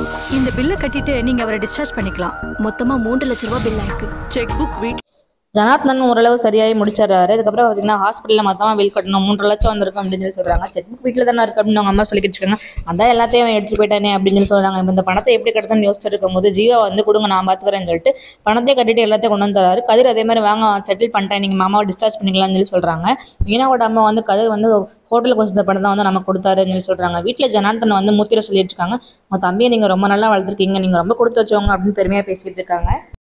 இந்த பில்லை கட்டிட்டு நீங்க அவரை டிஸ்சார்ஜ் பண்ணிக்கலாம் மொத்தமா மூன்று லட்ச ரூபாய் பில் ஆயிருக்கு செக் புக் வீட் ஜனார்த்தன் ஓரளவு சரியாகி முடிச்சிடுறாரு அதுக்கப்புறம் பார்த்தீங்கன்னா ஹாஸ்பிட்டலில் மொத்தமாக பில் கட்டணும் மூன்று லட்சம் வந்திருக்கும் அப்படின்னு சொல்லி சொல்கிறாங்க செக் புக் வீட்டில் தானே இருக்கு அப்படின்னு அவங்க அம்மா சொல்லிக்கிட்டு இருக்காங்க அதான் எல்லாத்தையும் அவன் எடுத்து போயிட்டானே அப்படின்னு சொல்லி சொல்கிறாங்க இப்போ இந்த பணத்தை எப்படி கட்டுறதுன்னு யோசிச்சுட்டு இருக்கும்போது ஜீவா வந்து கொடுங்க நான் பார்த்துக்கிறேன்னு சொல்லிட்டு பணத்தையும் கட்டிட்டு எல்லாத்தையும் கொண்டு வந்து தராரு கதிர் அதே மாதிரி வாங்க செட்டில் பண்ணிட்டேன் நீங்கள் மாமாவை டிஸ்சார்ஜ் பண்ணிக்கலாம்னு சொல்லி சொல்கிறாங்க மீனாவோட அம்மா வந்து கதிர் வந்து ஹோட்டலுக்கு வச்சிருந்த பணம் தான் வந்து நமக்கு கொடுத்தாருன்னு சொல்லி சொல்கிறாங்க வீட்டில் ஜனார்த்தன் வந்து மூத்திர சொல்லிட்டு இருக்காங்க உங்கள் தம்பியை நீங்கள் ரொம்ப நல்லா வளர்த்துருக்கீங்க நீங்கள் ரொம்ப கொடுத்து வச்சவங்க அப்படின்னு பெருமையாக பேசிக்கிட்டு இருக்காங்க